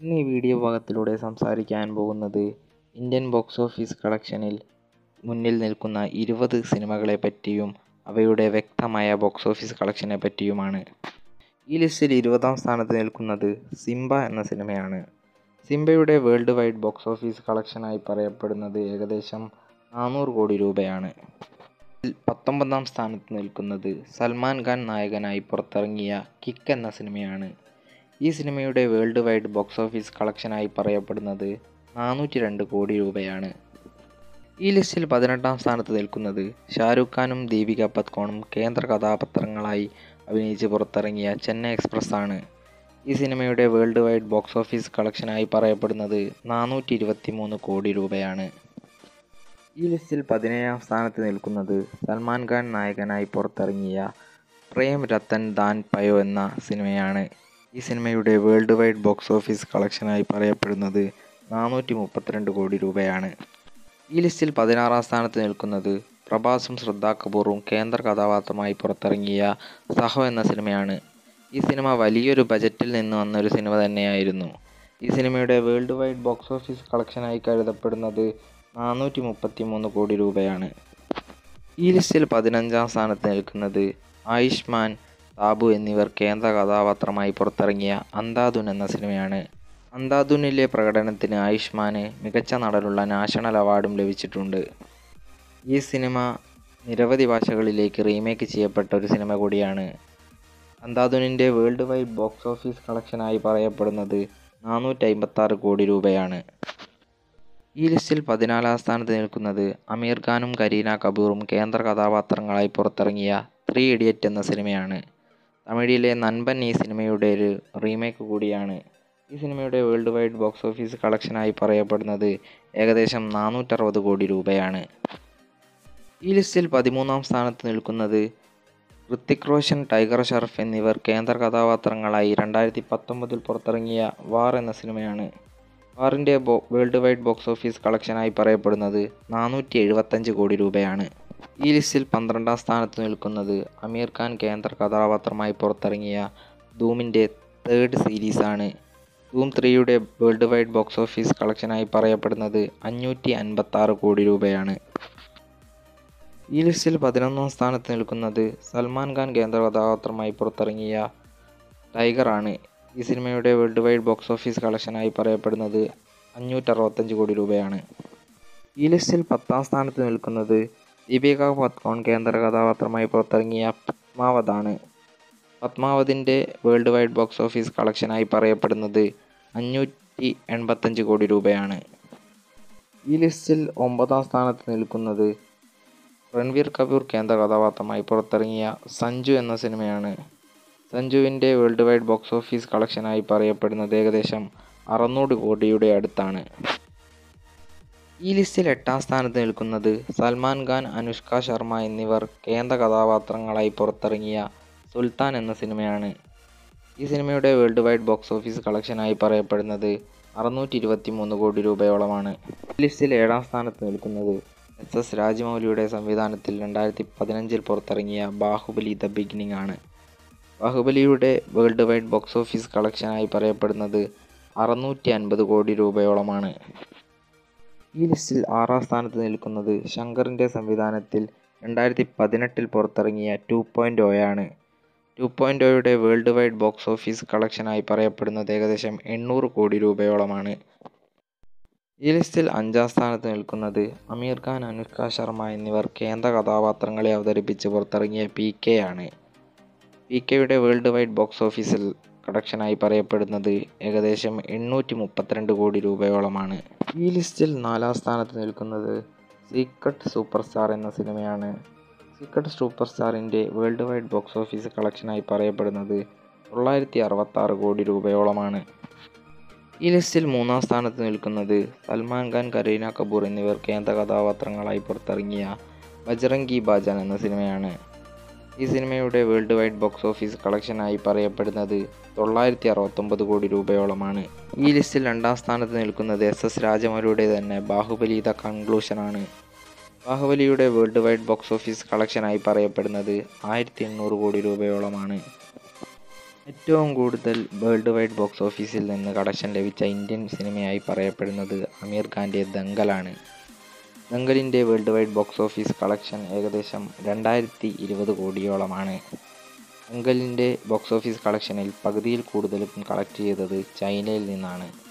ഇന്ന് ഈ വീഡിയോ ഭാഗത്തിലൂടെ സംസാരിക്കാൻ പോകുന്നത് ഇന്ത്യൻ ബോക്സ് ഓഫീസ് കളക്ഷനിൽ മുന്നിൽ നിൽക്കുന്ന ഇരുപത് സിനിമകളെ പറ്റിയും അവയുടെ വ്യക്തമായ ബോക്സ് ഓഫീസ് കളക്ഷനെ പറ്റിയുമാണ് ഈ ലിസ്റ്റിൽ ഇരുപതാം സ്ഥാനത്ത് നിൽക്കുന്നത് സിംബ എന്ന സിനിമയാണ് സിംബയുടെ വേൾഡ് വൈഡ് ബോക്സ് ഓഫീസ് കളക്ഷനായി പറയപ്പെടുന്നത് ഏകദേശം നാനൂറ് കോടി രൂപയാണ് പത്തൊമ്പതാം സ്ഥാനത്ത് നിൽക്കുന്നത് സൽമാൻ ഖാൻ നായകനായി പുറത്തിറങ്ങിയ കിക്ക് എന്ന സിനിമയാണ് ഈ സിനിമയുടെ വേൾഡ് വൈഡ് ബോക്സ് ഓഫീസ് കളക്ഷനായി പറയപ്പെടുന്നത് നാനൂറ്റി രണ്ട് കോടി രൂപയാണ് ഈ ലിസ്റ്റിൽ പതിനെട്ടാം സ്ഥാനത്ത് നിൽക്കുന്നത് ഷാരൂഖ് ഖാനും ദീപിക പത്കോണും കേന്ദ്ര കഥാപാത്രങ്ങളായി അഭിനയിച്ച് പുറത്തിറങ്ങിയ ചെന്നൈ എക്സ്പ്രസ് ആണ് ഈ സിനിമയുടെ വേൾഡ് വൈഡ് ബോക്സ് ഓഫീസ് കളക്ഷനായി പറയപ്പെടുന്നത് നാനൂറ്റി ഇരുപത്തി മൂന്ന് കോടി രൂപയാണ് ഈ ലിസ്റ്റിൽ പതിനേഴാം സ്ഥാനത്ത് നിൽക്കുന്നത് സൽമാൻ ഖാൻ നായകനായി പുറത്തിറങ്ങിയ പ്രേം രത്തൻ ദാൻ പയോ എന്ന സിനിമയാണ് ഈ സിനിമയുടെ വേൾഡ് വൈഡ് ബോക്സ് ഓഫീസ് കളക്ഷനായി പറയപ്പെടുന്നത് നാനൂറ്റി മുപ്പത്തിരണ്ട് കോടി രൂപയാണ് ഈ ലിസ്റ്റിൽ പതിനാറാം സ്ഥാനത്ത് നിൽക്കുന്നത് പ്രഭാസും ശ്രദ്ധാ കപൂറും കേന്ദ്ര കഥാപാത്രമായി പുറത്തിറങ്ങിയ സഹോ എന്ന സിനിമയാണ് ഈ സിനിമ വലിയൊരു ബജറ്റിൽ നിന്ന് വന്നൊരു സിനിമ തന്നെയായിരുന്നു ഈ സിനിമയുടെ വേൾഡ് വൈഡ് ബോക്സ് ഓഫീസ് കളക്ഷനായി കരുതപ്പെടുന്നത് നാനൂറ്റി മുപ്പത്തി മൂന്ന് കോടി രൂപയാണ് ഈ ലിസ്റ്റിൽ പതിനഞ്ചാം സ്ഥാനത്ത് നിൽക്കുന്നത് ആയുഷ്മാൻ താബു എന്നിവർ കേന്ദ്ര കഥാപാത്രമായി പുറത്തിറങ്ങിയ അന്ധാധുൻ എന്ന സിനിമയാണ് അന്ധാധുനിലെ പ്രകടനത്തിന് ആയുഷ്മാന് മികച്ച നടനുള്ള നാഷണൽ അവാർഡും ലഭിച്ചിട്ടുണ്ട് ഈ സിനിമ നിരവധി ഭാഷകളിലേക്ക് റീമേക്ക് ചെയ്യപ്പെട്ട ഒരു സിനിമ കൂടിയാണ് അന്ധാധുനിൻ്റെ വേൾഡ് വൈഡ് ബോക്സ് ഓഫീസ് കളക്ഷനായി പറയപ്പെടുന്നത് നാനൂറ്റി അമ്പത്താറ് കോടി രൂപയാണ് ഈ ലിസ്റ്റിൽ പതിനാലാം സ്ഥാനത്ത് നിൽക്കുന്നത് അമീർ ഖാനും കരീന കപൂറും കേന്ദ്ര കഥാപാത്രങ്ങളായി പുറത്തിറങ്ങിയ ത്രീ ഇഡിയറ്റ് എന്ന സിനിമയാണ് തമിഴിലെ നൻപൻ ഈ സിനിമയുടെ ഒരു റീമേക്ക് കൂടിയാണ് ഈ സിനിമയുടെ വേൾഡ് വൈഡ് ബോക്സ് ഓഫീസ് കളക്ഷനായി പറയപ്പെടുന്നത് ഏകദേശം നാനൂറ്ററുപത് കോടി രൂപയാണ് ഈ ലിസ്റ്റിൽ പതിമൂന്നാം സ്ഥാനത്ത് നിൽക്കുന്നത് ഋത്തിക് റോഷൻ ടൈഗർ ഷറഫ് എന്നിവർ കേന്ദ്ര കഥാപാത്രങ്ങളായി രണ്ടായിരത്തി പത്തൊമ്പതിൽ പുറത്തിറങ്ങിയ വാർ എന്ന സിനിമയാണ് വാറിൻ്റെ ബോ വേൾഡ് വൈഡ് ബോക്സ് ഓഫീസ് കളക്ഷനായി പറയപ്പെടുന്നത് നാനൂറ്റി എഴുപത്തഞ്ച് കോടി രൂപയാണ് ഈ ലിസ്റ്റിൽ പന്ത്രണ്ടാം സ്ഥാനത്ത് നിൽക്കുന്നത് അമീർ ഖാൻ കേന്ദ്ര കഥാപാത്രമായി പുറത്തിറങ്ങിയ ധൂമിൻ്റെ തേർഡ് സീരീസാണ് ധൂം ത്രീയുടെ വേൾഡ് വൈഡ് ബോക്സ് ഓഫീസ് കളക്ഷനായി പറയപ്പെടുന്നത് അഞ്ഞൂറ്റി അൻപത്താറ് കോടി രൂപയാണ് ഈ ലിസ്റ്റിൽ പതിനൊന്നാം സ്ഥാനത്ത് നിൽക്കുന്നത് സൽമാൻ ഖാൻ കേന്ദ്ര കഥാപാത്രമായി പുറത്തിറങ്ങിയ ടൈഗർ ആണ് ഈ സിനിമയുടെ വേൾഡ് വൈഡ് ബോക്സ് ഓഫീസ് കളക്ഷനായി പറയപ്പെടുന്നത് അഞ്ഞൂറ്ററുപത്തഞ്ച് കോടി രൂപയാണ് ഈ ലിസ്റ്റിൽ പത്താം സ്ഥാനത്ത് നിൽക്കുന്നത് ദീപിക പത്കോൺ കേന്ദ്ര കഥാപാത്രമായി പുറത്തിറങ്ങിയ പത്മാവതാണ് പത്മാവതിൻ്റെ വേൾഡ് വൈഡ് ബോക്സ് ഓഫീസ് കളക്ഷനായി പറയപ്പെടുന്നത് അഞ്ഞൂറ്റി എൺപത്തഞ്ച് കോടി രൂപയാണ് ഈ ലിസ്റ്റിൽ ഒമ്പതാം സ്ഥാനത്ത് നിൽക്കുന്നത് രൺവീർ കപൂർ കേന്ദ്ര കഥാപാത്രമായി പുറത്തിറങ്ങിയ സഞ്ജു എന്ന സിനിമയാണ് സഞ്ജുവിൻ്റെ വേൾഡ് വൈഡ് ബോക്സ് ഓഫീസ് കളക്ഷനായി പറയപ്പെടുന്നത് ഏകദേശം അറുന്നൂറ് കോടിയുടെ അടുത്താണ് ഈ ലിസ്റ്റിൽ എട്ടാം സ്ഥാനത്ത് നിൽക്കുന്നത് സൽമാൻ ഖാൻ അനുഷ്ക ശർമ്മ എന്നിവർ കേന്ദ്ര കഥാപാത്രങ്ങളായി പുറത്തിറങ്ങിയ സുൽത്താൻ എന്ന സിനിമയാണ് ഈ സിനിമയുടെ വേൾഡ് വൈഡ് ബോക്സ് ഓഫീസ് കളക്ഷനായി പറയപ്പെടുന്നത് അറുന്നൂറ്റി ഇരുപത്തി മൂന്ന് കോടി രൂപയോളമാണ് ഈ ലിസ്റ്റിൽ ഏഴാം സ്ഥാനത്ത് നിൽക്കുന്നത് എസ് എസ് രാജമൗലിയുടെ സംവിധാനത്തിൽ രണ്ടായിരത്തി പതിനഞ്ചിൽ പുറത്തിറങ്ങിയ ബാഹുബലി ദ ബിഗിനിങ് ആണ് ബാഹുബലിയുടെ വേൾഡ് വൈഡ് ബോക്സ് ഓഫീസ് കളക്ഷനായി പറയപ്പെടുന്നത് അറുന്നൂറ്റി അൻപത് കോടി രൂപയോളമാണ് ഈ ലിസ്റ്റിൽ ആറാം സ്ഥാനത്ത് നിൽക്കുന്നത് ശങ്കറിൻ്റെ സംവിധാനത്തിൽ രണ്ടായിരത്തി പതിനെട്ടിൽ പുറത്തിറങ്ങിയ ടു പോയിൻ്റ് ഒയാണ് ടു പോയിൻ്റ് ഒയുടെ വേൾഡ് വൈഡ് ബോക്സ് ഓഫീസ് കളക്ഷനായി പറയപ്പെടുന്നത് ഏകദേശം എണ്ണൂറ് കോടി രൂപയോളമാണ് ഈ ലിസ്റ്റിൽ അഞ്ചാം സ്ഥാനത്ത് നിൽക്കുന്നത് അമീർ ഖാൻ അനുഷ്ക ശർമ്മ എന്നിവർ കേന്ദ്ര കഥാപാത്രങ്ങളെ അവതരിപ്പിച്ച് പുറത്തിറങ്ങിയ പി കെ ആണ് പി കെയുടെ വേൾഡ് വൈഡ് ബോക്സ് ഓഫീസിൽ കളക്ഷനായി പറയപ്പെടുന്നത് ഏകദേശം എണ്ണൂറ്റി മുപ്പത്തിരണ്ട് കോടി രൂപയോളമാണ് ഈ ലിസ്റ്റിൽ നാലാം സ്ഥാനത്ത് നിൽക്കുന്നത് സീക്രട്ട് സൂപ്പർ സ്റ്റാർ എന്ന സിനിമയാണ് സീക്രട്ട് സൂപ്പർ സ്റ്റാറിൻ്റെ വേൾഡ് വൈഡ് ബോക്സ് ഓഫീസ് കളക്ഷനായി പറയപ്പെടുന്നത് തൊള്ളായിരത്തി അറുപത്താറ് കോടി രൂപയോളമാണ് ഈ ലിസ്റ്റിൽ മൂന്നാം സ്ഥാനത്ത് നിൽക്കുന്നത് സൽമാൻ ഖാൻ കരീന കപൂർ എന്നിവർ കേന്ദ്ര കഥാപാത്രങ്ങളായി പുറത്തിറങ്ങിയ ബജറംഗി ബാജാൻ എന്ന സിനിമയാണ് ഈ സിനിമയുടെ വേൾഡ് വൈഡ് ബോക്സ് ഓഫീസ് കളക്ഷനായി പറയപ്പെടുന്നത് തൊള്ളായിരത്തി അറുപത്തൊമ്പത് കോടി രൂപയോളമാണ് ഈ ലിസ്റ്റിൽ രണ്ടാം സ്ഥാനത്ത് നിൽക്കുന്നത് എസ് എസ് രാജമൗലിയുടെ തന്നെ ബാഹുബലി ദ കൺക്ലൂഷനാണ് ബാഹുബലിയുടെ വേൾഡ് വൈഡ് ബോക്സ് ഓഫീസ് കളക്ഷനായി പറയപ്പെടുന്നത് ആയിരത്തി എണ്ണൂറ് കോടി രൂപയോളമാണ് ഏറ്റവും കൂടുതൽ വേൾഡ് വൈഡ് ബോക്സ് ഓഫീസിൽ നിന്ന് കളക്ഷൻ ലഭിച്ച ഇന്ത്യൻ സിനിമയായി പറയപ്പെടുന്നത് ആമിർ ഖാൻ്റെ ദംഗലാണ് ദംഗലിൻ്റെ world wide box office collection ഏകദേശം രണ്ടായിരത്തി ഇരുപത് കോടിയോളമാണ് ദംഗലിൻ്റെ ബോക്സ് ഓഫീസ് കളക്ഷനിൽ പകുതിയിൽ കൂടുതലും കളക്ട് ചെയ്തത് ചൈനയിൽ നിന്നാണ്